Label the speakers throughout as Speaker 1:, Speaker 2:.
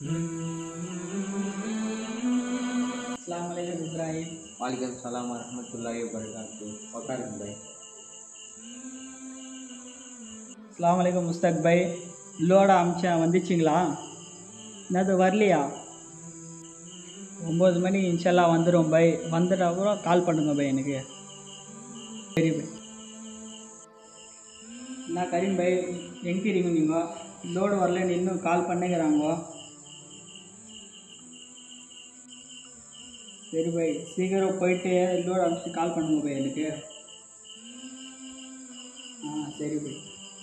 Speaker 1: அஸ்லாம் வலைக்கம் இப்ராஹிம்
Speaker 2: वालेकुम सलाम वरहमतुल्लाहि वबरकातुह உட்காருங்க பாய்
Speaker 1: அஸ்லாம் வலைக்கம் முஸ்தக் பை லோட அமிச்சேன் வந்துச்சிங்களா என்னது வரலையா ஒம்பது மணி இன்ஷல்லா வந்துடும் பை வந்துட்ட அப்புறம் கால் பண்ணுங்க பை எனக்கு சரி பை என்ன கரீம் பை எங்கிறீங்க நீங்கள் லோடு வரலன்னு இன்னும் கால் பண்ணுகிறாங்க சரி பை சீக்கிரம் போயிட்டு லோடு அனுப்பிச்சு கால் பண்ணுங்க பை எனக்கு ஆ சரி பை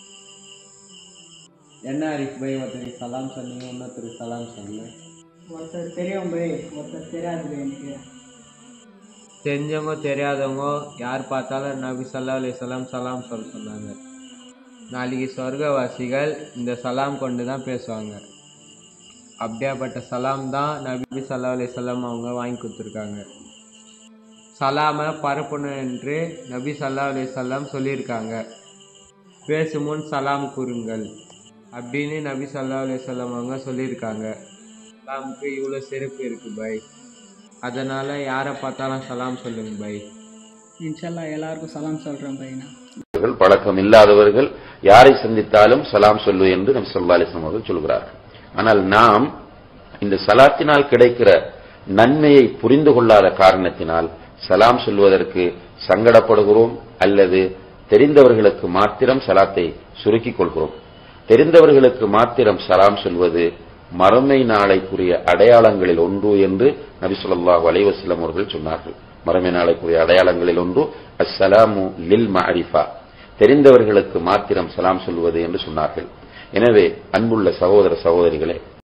Speaker 2: என்ன ஆரிஃப் பாய் ஒருத்தருக்கு சலாம் சொன்னீங்க இன்னொருத்தருக்கு சலாம் சொன்னீங்க
Speaker 1: ஒருத்தர் தெரியும் பை ஒருத்தர் தெரியாது பை எனக்கு
Speaker 2: தெரிஞ்சவங்க தெரியாதவங்க யார் பார்த்தாலும் நபி சல்லா அலைஹிஸ்ஸலாம் சலாம் சொல்ல சொன்னாங்க நாளைக்கு சொர்க்கவாசிகள் இந்த சலாம் கொண்டு தான் பேசுவாங்க அப்படியாப்பட்ட சலாம் தான் நபி சல்லா அலைஹிஸ்ஸலாம் அவங்க வாங்கி கொடுத்துருக்காங்க சலாமை பரப்பணும் என்று நபி சல்லா அலைஹிஸ்ஸலாம் சொல்லியிருக்காங்க பேசும் முன் சலாம் கூறுங்கள் அப்படின்னு நபி சல்லா அலைஹிஸ்ஸலாம் அவங்க சொல்லியிருக்காங்க சலாமுக்கு இவ்வளோ சிறப்பு இருக்குது பை அதனால் யாரை பார்த்தாலும் சலாம் சொல்லுங்க பை
Speaker 1: இன்ஷல்லா எல்லாருக்கும் சலாம் சொல்கிறேன் பையனா
Speaker 3: அவர்கள் பழக்கம் இல்லாதவர்கள் யாரை சந்தித்தாலும் சலாம் சொல்லு என்று நம் சொல்லா அலிஸ்லாம் அவர்கள் சொல்கிறார்கள் ஆனால் நாம் இந்த சலாத்தினால் கிடைக்கிற நன்மையை புரிந்து கொள்ளாத காரணத்தினால் சலாம் சொல்வதற்கு சங்கடப்படுகிறோம் அல்லது தெரிந்தவர்களுக்கு மாத்திரம் சலாத்தை சுருக்கிக் கொள்கிறோம் தெரிந்தவர்களுக்கு மாத்திரம் சலாம் சொல்வது மறுமை நாளைக்குரிய அடையாளங்களில் ஒன்று என்று நபி ஸல்லல்லாஹு அலைஹி வஸல்லம் அவர்கள் சொன்னார்கள் மறுமை நாளைக்குரிய அடையாளங்களில் ஒன்று அஸ்ஸலாமு லில் மஅரிஃபா தெரிந்தவர்களுக்கு மாத்திரம் சலாம் சொல்வது என்று சொன்னார்கள் எனவே அன்புள்ள சகோதர சகோதரிகளே